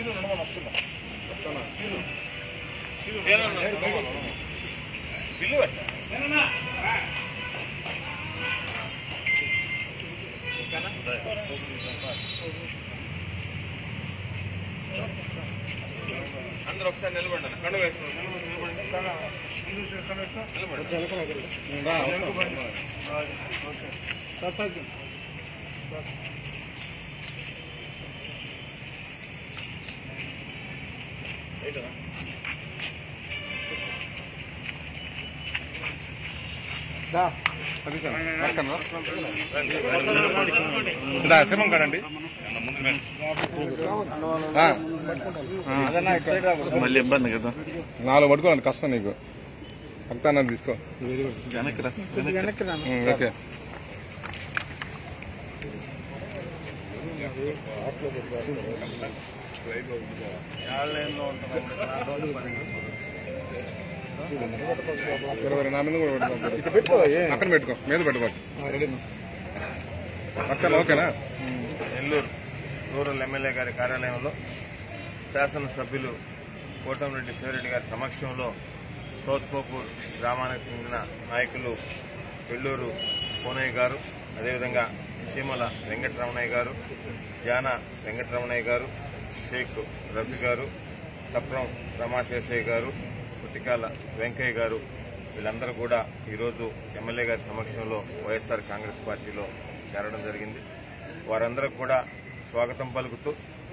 bill పెట్ట అందరూ ఒకసారి నిలబడండి కండు వేసుకోండి సింహం కాడండి మళ్ళీ ఇబ్బంది కదా నాలుగు పట్టుకోండి కష్టం నీకు రక్తాన్ని తీసుకో వెనక్కి రా ఉమ్, ఓకే ఇరవై నా మీద కూడా పెట్టుకో అక్కడ పెట్టుకో మీద పెట్టుకోండి పక్కన ఓకేనా నెల్లూరు రూరల్ ఎమ్మెల్యే గారి కార్యాలయంలో శాసనసభ్యులు కోటంరెడ్డి శివరెడ్డి గారి సమక్షంలో సోత్కోపూర్ గ్రామానికి చెందిన నాయకులు పెళ్ళూరు కోనయ్య గారు అదేవిధంగా సీమల వెంకటరమణయ్య గారు జాన వెంకటరమణయ్య గారు షేక్ రఫీ గారు సప్రం రమాశేషయ్య గారు పుట్టికాల వెంకయ్య గారు వీళ్ళందరూ కూడా ఈరోజు ఎమ్మెల్యే గారి సమక్షంలో వైఎస్ఆర్ కాంగ్రెస్ పార్టీలో చేరడం జరిగింది వారందరూ కూడా స్వాగతం పలుకుతూ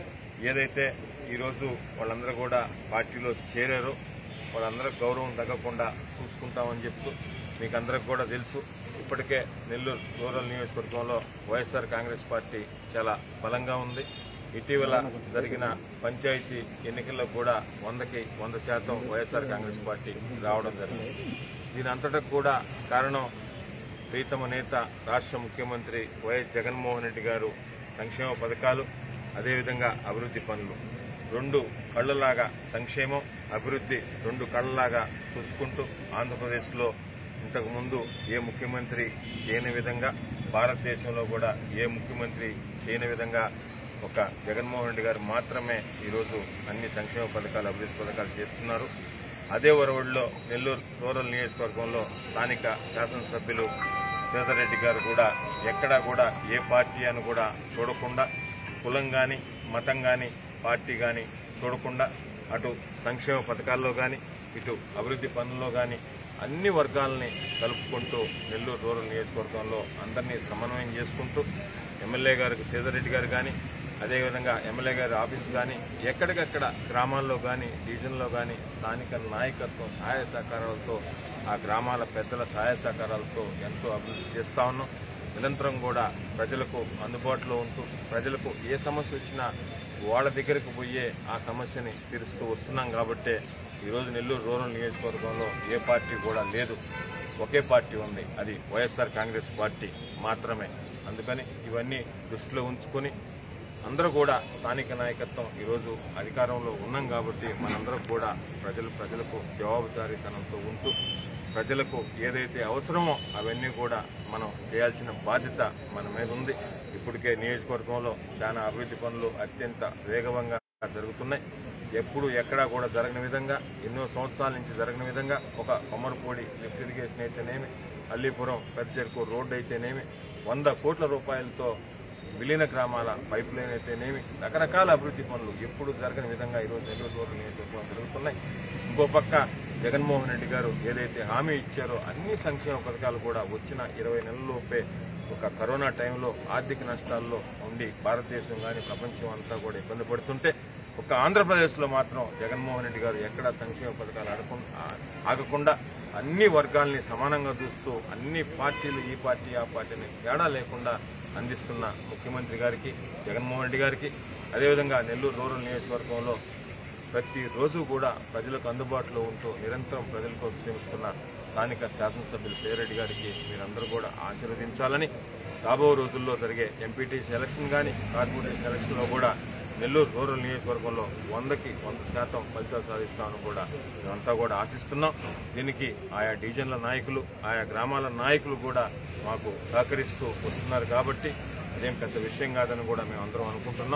ఏదైతే ఈరోజు వాళ్ళందరూ కూడా పార్టీలో చేరారో వాళ్ళందరూ గౌరవం తగ్గకుండా చూసుకుంటామని చెప్తూ మీకు అందరికి కూడా తెలుసు ఇప్పటికే నెల్లూరు రూరల్ నియోజకవర్గంలో వైఎస్ఆర్ కాంగ్రెస్ పార్టీ చాలా బలంగా ఉంది ఇటీవల జరిగిన పంచాయతీ ఎన్నికల్లో కూడా వందకి వంద శాతం వైఎస్ఆర్ కాంగ్రెస్ పార్టీ రావడం జరిగింది దీని అంతటా కూడా కారణం ప్రీతమ నేత రాష్ట్ర ముఖ్యమంత్రి వైఎస్ జగన్మోహన్ రెడ్డి గారు సంక్షేమ పథకాలు అదేవిధంగా అభివృద్ధి పనులు రెండు కళ్ళలాగా సంక్షేమం అభివృద్ధి రెండు కళ్ళలాగా చూసుకుంటూ ఆంధ్రప్రదేశ్లో ఇంతకు ముందు ఏ ముఖ్యమంత్రి చేయని విధంగా భారతదేశంలో కూడా ఏ ముఖ్యమంత్రి చేయని విధంగా ఒక జగన్మోహన్ రెడ్డి గారు మాత్రమే ఈరోజు అన్ని సంక్షేమ పథకాలు అభివృద్ధి పథకాలు చేస్తున్నారు అదే ఒరవడిలో నెల్లూరు రూరల్ నియోజకవర్గంలో స్థానిక శాసనసభ్యులు శ్రీధర్ గారు కూడా ఎక్కడా కూడా ఏ పార్టీ అని కూడా చూడకుండా కులం కానీ మతం కానీ పార్టీ కానీ చూడకుండా అటు సంక్షేమ పథకాల్లో కానీ ఇటు అభివృద్ధి పనుల్లో కానీ అన్ని వర్గాలని కలుపుకుంటూ నెల్లూరు రూరల్ నియోజకవర్గంలో అందరినీ సమన్వయం చేసుకుంటూ ఎమ్మెల్యే గారికి శ్రీధర్ గారు కానీ అదేవిధంగా ఎమ్మెల్యే గారి ఆఫీస్ కానీ ఎక్కడికక్కడ గ్రామాల్లో కానీ డివిజన్లో కానీ స్థానిక నాయకత్వం సహాయ సహకారాలతో ఆ గ్రామాల పెద్దల సహాయ సహకారాలతో ఎంతో అభివృద్ధి చేస్తా ఉన్నాం నిరంతరం కూడా ప్రజలకు అందుబాటులో ఉంటూ ప్రజలకు ఏ సమస్య వచ్చినా వాళ్ళ దగ్గరకు పోయే ఆ సమస్యని తీరుస్తూ వస్తున్నాం కాబట్టే ఈరోజు నెల్లూరు రూరల్ నియోజకవర్గంలో ఏ పార్టీ కూడా లేదు ఒకే పార్టీ ఉంది అది వైఎస్ఆర్ కాంగ్రెస్ పార్టీ మాత్రమే అందుకని ఇవన్నీ దృష్టిలో ఉంచుకొని అందరూ కూడా స్థానిక నాయకత్వం ఈరోజు అధికారంలో ఉన్నాం కాబట్టి మనందరం కూడా ప్రజలు ప్రజలకు జవాబుదారీతనంతో ఉంటూ ప్రజలకు ఏదైతే అవసరమో అవన్నీ కూడా మనం చేయాల్సిన బాధ్యత మన మీద ఉంది ఇప్పటికే నియోజకవర్గంలో చాలా అభివృద్ధి పనులు అత్యంత వేగవంగా జరుగుతున్నాయి ఎప్పుడు ఎక్కడా కూడా జరగని విధంగా ఎన్నో సంవత్సరాల నుంచి జరగని విధంగా ఒక కొమ్మరపూడి లిఫ్ట్ ఇరిగేషన్ అయితేనేమి అల్లీపురం పెద్దచెరుకు రోడ్డు అయితేనేమి వంద కోట్ల రూపాయలతో విలీన గ్రామాల పైప్ లైన్ అయితేనేమి రకరకాల అభివృద్ధి పనులు ఎప్పుడు జరగని విధంగా ఈరోజు నెల్లూరు రోడ్డు నియోజకవర్గంలో జరుగుతున్నాయి ఇంకో పక్క జగన్మోహన్ రెడ్డి గారు ఏదైతే హామీ ఇచ్చారో అన్ని సంక్షేమ పథకాలు కూడా వచ్చిన ఇరవై నెలల్లోపే ఒక కరోనా టైంలో ఆర్థిక నష్టాల్లో ఉండి భారతదేశం కానీ ప్రపంచం అంతా కూడా ఇబ్బంది పడుతుంటే ఒక ఆంధ్రప్రదేశ్లో మాత్రం జగన్మోహన్ రెడ్డి గారు ఎక్కడా సంక్షేమ పథకాలు ఆడకుండా ఆగకుండా అన్ని వర్గాల్ని సమానంగా చూస్తూ అన్ని పార్టీలు ఈ పార్టీ ఆ పార్టీని తేడా లేకుండా అందిస్తున్న ముఖ్యమంత్రి గారికి జగన్మోహన్ రెడ్డి గారికి అదేవిధంగా నెల్లూరు రూరల్ నియోజకవర్గంలో ప్రతిరోజు కూడా ప్రజలకు అందుబాటులో ఉంటూ నిరంతరం ప్రజల కోసం శ్రమిస్తున్న స్థానిక శాసనసభ్యులు సేరెడ్డి గారికి మీరందరూ కూడా ఆశీర్వదించాలని రాబో రోజుల్లో జరిగే ఎంపీటీసీ ఎలక్షన్ కానీ కార్పొరేషన్ ఎలక్షన్లో కూడా నెల్లూరు రూరల్ నియోజకవర్గంలో వందకి వంద శాతం ఫలితాలు సాధిస్తామని కూడా మేమంతా కూడా ఆశిస్తున్నాం దీనికి ఆయా డివిజన్ల నాయకులు ఆయా గ్రామాల నాయకులు కూడా మాకు సహకరిస్తూ వస్తున్నారు కాబట్టి అదేం పెద్ద విషయం కాదని కూడా మేము అందరం అనుకుంటున్నాం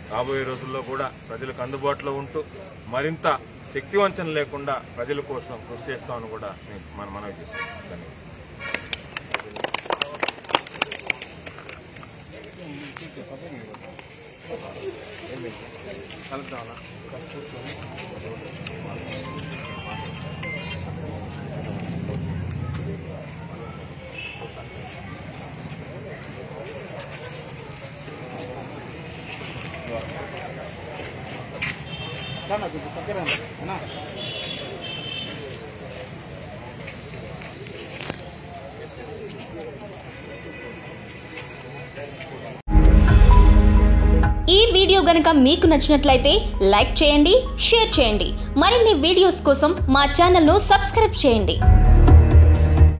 రాబోయే రోజుల్లో కూడా ప్రజలకు అందుబాటులో ఉంటూ మరింత శక్తివంచన లేకుండా ప్రజల కోసం కృషి చేస్తామని కూడా నేను మన మనవి చేస్తాను ధన్యవాదాలు ఈ వీడియో గనుక మీకు నచ్చినట్లయితే లైక్ చేయండి షేర్ చేయండి మరిన్ని వీడియోస్ కోసం మా ఛానల్ను సబ్స్క్రైబ్ చేయండి